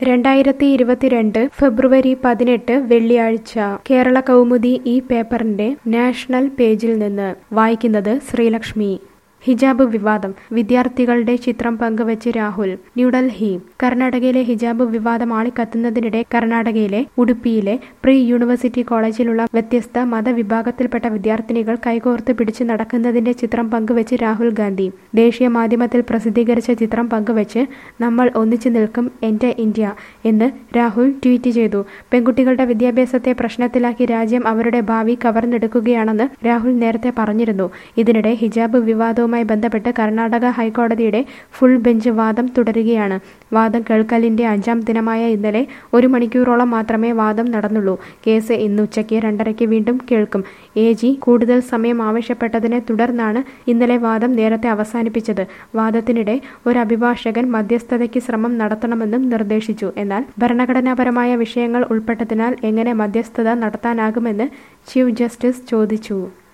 രണ്ടായിരത്തി ഇരുപത്തിരണ്ട് ഫെബ്രുവരി പതിനെട്ട് വെള്ളിയാഴ്ച കേരള കൗമുദി ഈ പേപ്പറിന്റെ നാഷണൽ പേജിൽ നിന്ന് വായിക്കുന്നത് ശ്രീലക്ഷ്മി ഹിജാബ് വിവാദം വിദ്യാർത്ഥികളുടെ ചിത്രം പങ്കുവച്ച് രാഹുൽ ന്യൂഡൽഹി കർണാടകയിലെ ഹിജാബ് വിവാദം ആളിക്കത്തുന്നതിനിടെ കർണാടകയിലെ ഉടുപ്പിയിലെ പ്രീ യൂണിവേഴ്സിറ്റി കോളേജിലുള്ള വ്യത്യസ്ത മതവിഭാഗത്തിൽപ്പെട്ട വിദ്യാർത്ഥിനികൾ കൈകോർത്ത് പിടിച്ച് നടക്കുന്നതിന്റെ ചിത്രം പങ്കുവച്ച് രാഹുൽ ഗാന്ധി ദേശീയ മാധ്യമത്തിൽ പ്രസിദ്ധീകരിച്ച ചിത്രം പങ്കുവച്ച് നമ്മൾ ഒന്നിച്ചു നിൽക്കും എന്റെ ഇന്ത്യ എന്ന് രാഹുൽ ട്വീറ്റ് ചെയ്തു പെൺകുട്ടികളുടെ വിദ്യാഭ്യാസത്തെ പ്രശ്നത്തിലാക്കി രാജ്യം അവരുടെ ഭാവി കവർന്നെടുക്കുകയാണെന്ന് രാഹുൽ നേരത്തെ പറഞ്ഞിരുന്നു ഇതിനിടെ ഹിജാബ് വിവാദവുമായി ബന്ധപ്പെട്ട് കർണാടക ഹൈക്കോടതിയുടെ ഫുൾ ബെഞ്ച് വാദം തുടരുകയാണ് വാദം കേൾക്കലിന്റെ അഞ്ചാം ദിനമായ ഇന്നലെ ഒരു മണിക്കൂറോളം മാത്രമേ വാദം നടന്നുള്ളൂ കേസ് ഇന്ന് ഉച്ചയ്ക്ക് രണ്ടരയ്ക്ക് വീണ്ടും കേൾക്കും എ ജി കൂടുതൽ സമയം ആവശ്യപ്പെട്ടതിനെ തുടർന്നാണ് ഇന്നലെ വാദം നേരത്തെ അവസാനിപ്പിച്ചത് വാദത്തിനിടെ ഒരു അഭിഭാഷകൻ മധ്യസ്ഥതയ്ക്ക് ശ്രമം നടത്തണമെന്നും നിർദ്ദേശിച്ചു എന്നാൽ ഭരണഘടനാപരമായ വിഷയങ്ങൾ ഉൾപ്പെട്ടതിനാൽ എങ്ങനെ മധ്യസ്ഥത നടത്താനാകുമെന്ന് ചീഫ് ജസ്റ്റിസ് ചോദിച്ചു